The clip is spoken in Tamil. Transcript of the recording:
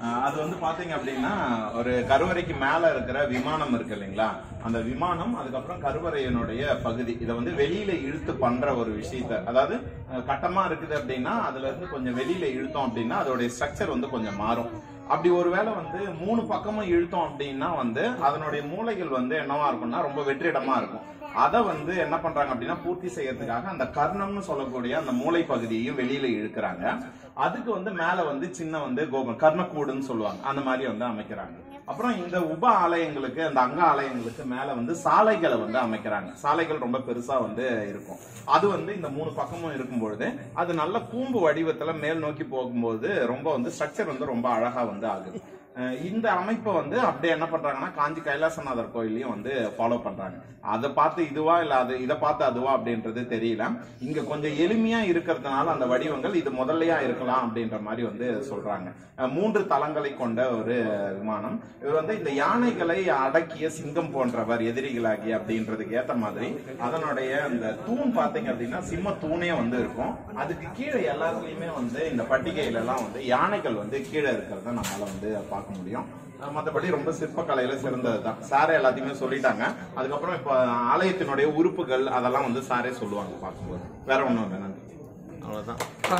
அஹ் அது வந்து பாத்தீங்க அப்படின்னா ஒரு கருவறைக்கு மேல இருக்கிற விமானம் இருக்கு இல்லைங்களா அந்த விமானம் அதுக்கப்புறம் கருவறையினுடைய பகுதி இதை வந்து வெளியில இழுத்து பண்ற ஒரு விஷயத்த அதாவது அஹ் கட்டமா இருக்குது அப்படின்னா அதுல இருந்து கொஞ்சம் வெளியில இழுத்தோம் அப்படின்னா அதோடைய ஸ்ட்ரக்சர் வந்து கொஞ்சம் மாறும் அப்படி ஒருவேளை வந்து மூணு பக்கமும் இழுத்தோம் அப்படின்னா வந்து அதனுடைய மூளைகள் வந்து என்னவா இருக்கும்னா ரொம்ப வெற்றிடமா இருக்கும் அதை வந்து என்ன பண்றாங்க அப்படின்னா பூர்த்தி செய்யறதுக்காக அந்த கர்ணம்னு சொல்லக்கூடிய அந்த மூளை பகுதியையும் வெளியில இழுக்கிறாங்க அதுக்கு வந்து மேல வந்து சின்ன வந்து கோபுரம் கர்ணக்கூடுன்னு சொல்லுவாங்க அந்த மாதிரி வந்து அமைக்கிறாங்க அப்புறம் இந்த உப ஆலயங்களுக்கு அந்த அங்க ஆலயங்களுக்கு மேல வந்து சாலைகளை வந்து அமைக்கிறாங்க சாலைகள் ரொம்ப பெருசா வந்து இருக்கும் அது வந்து இந்த மூணு பக்கமும் இருக்கும் பொழுது அது நல்ல கூம்பு வடிவத்துல மேல் நோக்கி போகும்போது ரொம்ப வந்து ஸ்ட்ரக்சர் வந்து ரொம்ப அழகா வந்து ஆகுது அஹ் இந்த அமைப்பை வந்து அப்படியே என்ன பண்றாங்கன்னா காஞ்சி கைலாசநாதர் கோயிலையும் வந்து ஃபாலோ பண்றாங்க அதை பார்த்து இதுவா இல்ல அது இதை பார்த்து அதுவா அப்படின்றது தெரியல இங்க கொஞ்சம் எளிமையா இருக்கிறதுனால அந்த வடிவங்கள் இது முதல்லையா இருக்கலாம் அப்படின்ற மாதிரி வந்து சொல்றாங்க அஹ் மூன்று தளங்களை கொண்ட ஒரு விமானம் இவர் வந்து இந்த யானைகளை அடக்கிய சிங்கம் போன்றவர் எதிரிகளாகி அப்படின்றதுக்கு ஏத்த மாதிரி அதனுடைய அந்த தூண் பாத்தீங்க அப்படின்னா சிம்ம தூணே வந்து இருக்கும் அதுக்கு கீழே எல்லாத்துலயுமே வந்து இந்த பட்டிகையில எல்லாம் வந்து யானைகள் வந்து கீழே இருக்கிறத நம்மளால வந்து பார்க்க முடியும் அஹ் மத்தபடி ரொம்ப சிற்பக்கலையில சிறந்தது தான் சாரே எல்லாத்தையுமே சொல்லிட்டாங்க அதுக்கப்புறம் இப்ப ஆலயத்தினுடைய உறுப்புகள் அதெல்லாம் வந்து சாரே சொல்லுவாங்க பார்க்கும்போது வேற ஒண்ணும் இல்லை நன்றி அவ்வளவுதான்